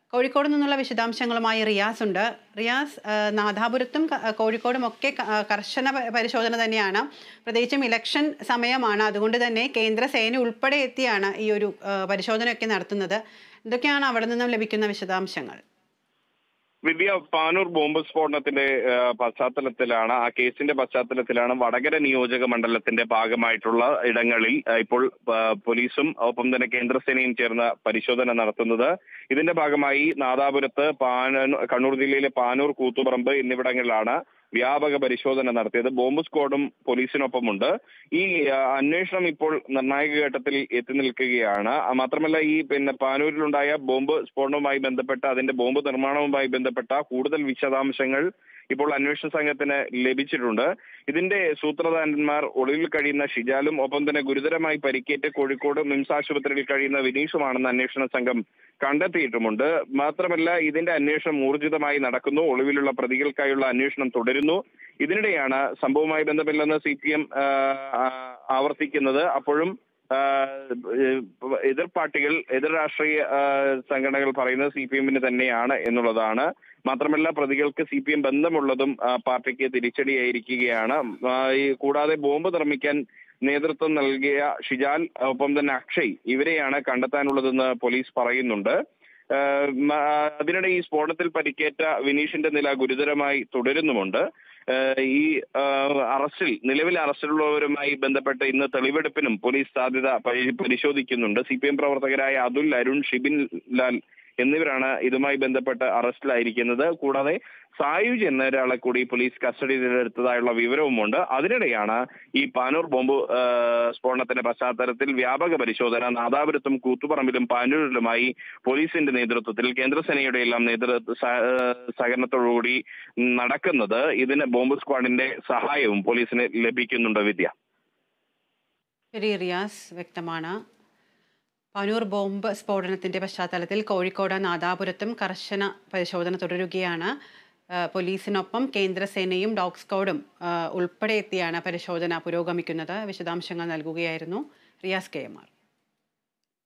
കോഴിക്കോട് നിന്നുള്ള വിശദാംശങ്ങളുമായി റിയാസ് ഉണ്ട് റിയാസ് ആ, നാദാപുരത്തും ക- കോഴിക്കോടും ഒക്കെ ക- ആ, കർശന പ- പരിശോധന തന്നെയാണ് പ്രത്യേകിച്ചും ഇലക്ഷൻ സമയമാണ് അതുകൊണ്ട് തന്നെ കേന്ദ്ര സേന ഉൾപ്പെടെ എത്തിയാണ് ഈ ഒരു ആ, പരിശോധനയൊക്കെ നടത്തുന്നത് എന്തൊക്കെയാണ് അവിടെ നിന്നും ലഭിക്കുന്ന വിശദാംശങ്ങൾ വിദ്യ പാനൂർ ബോംബ് സ്ഫോടനത്തിന്റെ ആ, പശ്ചാത്തലത്തിലാണ് ആ കേസിന്റെ പശ്ചാത്തലത്തിലാണ് വടകര നിയോജക മണ്ഡലത്തിന്റെ ഭാഗമായിട്ടുള്ള ഇടങ്ങളിൽ ആ, ഇപ്പോൾ ആ, പോലീസും ഒപ്പം തന്നെ കേന്ദ്രസേനയും ചേർന്ന് പരിശോധന നടത്തുന്നത് ഇതിന്റെ ഭാഗമായി നാദാപുരത്ത് പാന കണ്ണൂർ ജില്ലയിലെ പാനൂർ കൂത്തുപറമ്പ് എന്നിവിടങ്ങളിലാണ് വ്യാപക പരിശോധന നടത്തിയത് ബോംബ് സ്ക്വാഡും പോലീസിനൊപ്പമുണ്ട് ഈ ആ, അന്വേഷണം ഇപ്പോൾ നിർണായക ഘട്ടത്തിൽ എത്തി നിൽക്കുകയാണ് ആ, മാത്രമല്ല ഈ പിന്നെ പാനൂരിലുണ്ടായ ബോംബ് സ്ഫോടനവുമായി ബന്ധപ്പെട്ട അതിന്റെ ബോംബ് നിർമ്മാണവുമായി ബന്ധപ്പെട്ട കൂടുതൽ വിശദാംശങ്ങൾ ഇപ്പോൾ അന്വേഷണ സംഘത്തിന് ലഭിച്ചിട്ടുണ്ട് ഇതിന്റെ സൂത്രധാരന്മാർ ഒളിവിൽ കഴിയുന്ന ഷിജാലും ഒപ്പം തന്നെ ഗുരുതരമായി പരിക്കേറ്റ് കോഴിക്കോട് മിംസ് ആശുപത്രിയിൽ കഴിയുന്ന വിനീഷുമാണെന്ന് അന്വേഷണ സംഘം കണ്ടെത്തിയിട്ടുമുണ്ട് മാത്രമല്ല ഇതിന്റെ അന്വേഷണം ഊർജിതമായി നടക്കുന്നു ഒളിവിലുള്ള പ്രതികൾക്കായുള്ള അന്വേഷണം തുടരുന്നു ഇതിനിടെയാണ് സംഭവവുമായി ബന്ധമില്ലെന്ന് സി പി എം ആവർത്തിക്കുന്നത് അപ്പോഴും ആ, ഏഹ്, എതിർ പാർട്ടികൾ എതിർ രാഷ്ട്രീയ ആ, സംഘടനകൾ പറയുന്നത് സി പി എമ്മിന് തന്നെയാണ് എന്നുള്ളതാണ് മാത്രമല്ല പ്രതികൾക്ക് സി പി എം ബന്ധമുള്ളതും ആ, പാർട്ടിക്ക് തിരിച്ചടിയായിരിക്കുകയാണ് ആ, ഈ കൂടാതെ ബോംബ് നിർമ്മിക്കാൻ നേതൃത്വം നൽകിയ ഷിജാൽ ഒപ്പം തന്നെ അക്ഷയ് ഇവരെയാണ് കണ്ടെത്താനുള്ളതെന്ന് പോലീസ് പറയുന്നുണ്ട് ഏഹ് മ- അതിനിടെ ഈ സ്ഫോടനത്തിൽ പരിക്കേറ്റ വിനീഷിന്റെ നില ഗുരുതരമായി തുടരുന്നുമുണ്ട് ഏഹ് ഈ ഏഹ് അറസ്റ്റിൽ നിലവിൽ അറസ്റ്റിലുള്ളവരുമായി ബന്ധപ്പെട്ട് ഇന്ന് തെളിവെടുപ്പിനും പോലീസ് സാധ്യത പരി- പരിശോധിക്കുന്നുണ്ട് സി പി എം പ്രവർത്തകരായ അതുൽ അരുൺ ഷിബിൻ ലാൽ എന്നിവരാണ് ഇതുമായി ബന്ധപ്പെട്ട് അറസ്റ്റിലായിരിക്കുന്നത് കൂടാതെ സായുജ് എന്ന ഒരാളെ കൂടി പോലീസ് കസ്റ്റഡിയിലെടുത്തതായുള്ള വിവരവുമുണ്ട് അതിനിടെയാണ് ഈ പാനൂർ ബോംബ് ഏഹ് സ്ഫോടനത്തിന്റെ പശ്ചാത്തലത്തിൽ വ്യാപക പരിശോധന നാദാപുരത്തും കൂത്തുപറമ്പിലും പാനൂരിലുമായി പോലീസിന്റെ നേതൃത്വത്തിൽ കേന്ദ്രസേനയുടെ എല്ലാം നേതൃത്വ സ- ഏഹ് സഹകരണത്തോടുകൂടി നടക്കുന്നത് ഇതിന് ബോംബ് സ്ക്വാഡിന്റെ സഹായവും പോലീസിന് ലഭിക്കുന്നുണ്ട് വിദ്യ ശരി റിയാസ് വ്യക്തമാണ് പനൂർ ബോംബ് സ്ഫോടനത്തിന്റെ പശ്ചാത്തലത്തിൽ കോഴിക്കോട് നാദാപുരത്തും കർശന പരിശോധന തുടരുകയാണ് ആ, പോലീസിനൊപ്പം കേന്ദ്രസേനയും ഡോഗ് സ്ക്വാഡും ആ, ഉൾപ്പെടെ എത്തിയാണ് പരിശോധന പുരോഗമിക്കുന്നത് വിശദാംശങ്ങൾ നൽകുകയായിരുന്നു റിയാസ് കെ എം ആർ